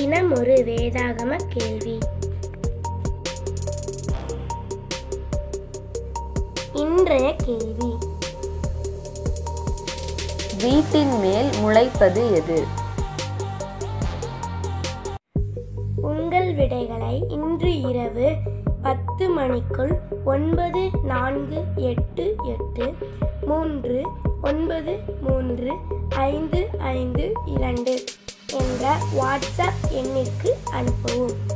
தினம் ஒரு வேதாகம கேள்வி இன்றைய கேள்வி வீட்டின் மேல் முளைப்பது எது உங்கள் விடைகளை இன்று இரவு பத்து மணிக்குள் ஒன்பது நான்கு எட்டு எட்டு மூன்று ஒன்பது மூன்று ஐந்து ஐந்து இரண்டு என்ற வாட்ஸ்அப் எண்ணிற்கு அனுப்பவும்